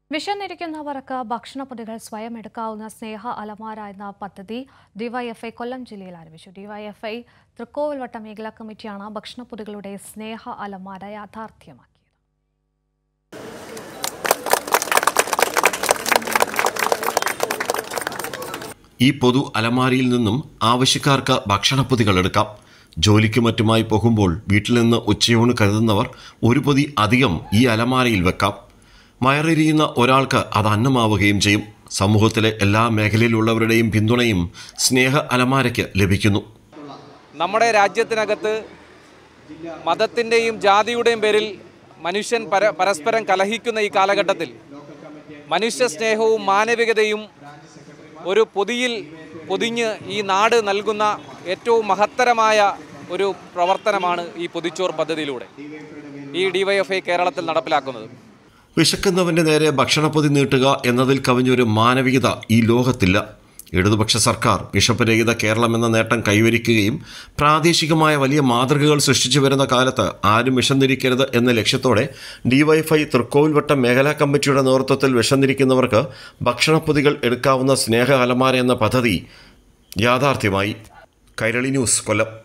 വിശന്നിരിക്കുന്നവർക്ക് ഭക്ഷണപ്പൊതികൾ സ്വയം എടുക്കാവുന്ന സ്നേഹ അലമാര എന്ന പദ്ധതി ഡിവൈഎഫ്ഐ കൊല്ലം ജില്ലയിൽ ആരംഭിച്ചു ഡിവൈഎഫ്ഐ തൃക്കോവിൽവട്ടം മേഖലാ കമ്മിറ്റിയാണ് ഭക്ഷണപ്പൊതികളുടെ സ്നേഹ അലമാര യാഥാർത്ഥ്യമാക്കിയത് ഈ പൊതു അലമാരിയിൽ നിന്നും ആവശ്യക്കാർക്ക് ഭക്ഷണപ്പൊതികൾ എടുക്കാം ജോലിക്ക് മറ്റുമായി പോകുമ്പോൾ വീട്ടിൽ നിന്ന് ഉച്ചയൂണ് കരുതുന്നവർ ഒരു പൊതി അധികം ഈ അലമാരയിൽ വെക്കാം വയറെരിയുന്ന ഒരാൾക്ക് അത് അന്നമാവുകയും ചെയ്യും സമൂഹത്തിലെ എല്ലാ മേഖലയിലുള്ളവരുടെയും പിന്തുണയും സ്നേഹ അലമാരയ്ക്ക് ലഭിക്കുന്നു നമ്മുടെ രാജ്യത്തിനകത്ത് മതത്തിൻ്റെയും ജാതിയുടെയും പേരിൽ മനുഷ്യൻ പര പരസ്പരം കലഹിക്കുന്ന ഈ കാലഘട്ടത്തിൽ മനുഷ്യ സ്നേഹവും മാനവികതയും ഒരു പൊതിയിൽ പൊതിഞ്ഞ് ഈ നാട് നൽകുന്ന ഏറ്റവും മഹത്തരമായ ഒരു പ്രവർത്തനമാണ് ഈ പൊതിച്ചോർ പദ്ധതിയിലൂടെ ഈ ഡിവൈഎഫ്ഐ കേരളത്തിൽ നടപ്പിലാക്കുന്നത് വിശക്കുന്നവന്റെ നേരെ ഭക്ഷണപ്പൊതി നീട്ടുക എന്നതിൽ കവിഞ്ഞൊരു മാനവികത ഈ ലോകത്തില്ല ഇടതുപക്ഷ സർക്കാർ വിശപ്പ് രഹിത കേരളം എന്ന നേട്ടം കൈവരിക്കുകയും പ്രാദേശികമായ വലിയ മാതൃകകൾ സൃഷ്ടിച്ചു വരുന്ന കാലത്ത് ആരും വിശന്നിരിക്കരുത് എന്ന ലക്ഷ്യത്തോടെ ഡിവൈഫൈ തൃക്കോവിൽവട്ടം മേഖലാ കമ്മിറ്റിയുടെ നേതൃത്വത്തിൽ വിശന്നിരിക്കുന്നവർക്ക് ഭക്ഷണപ്പൊതികൾ എടുക്കാവുന്ന സ്നേഹ അലമാര എന്ന പദ്ധതി യാഥാർത്ഥ്യമായി കൈരളി ന്യൂസ് കൊല്ലം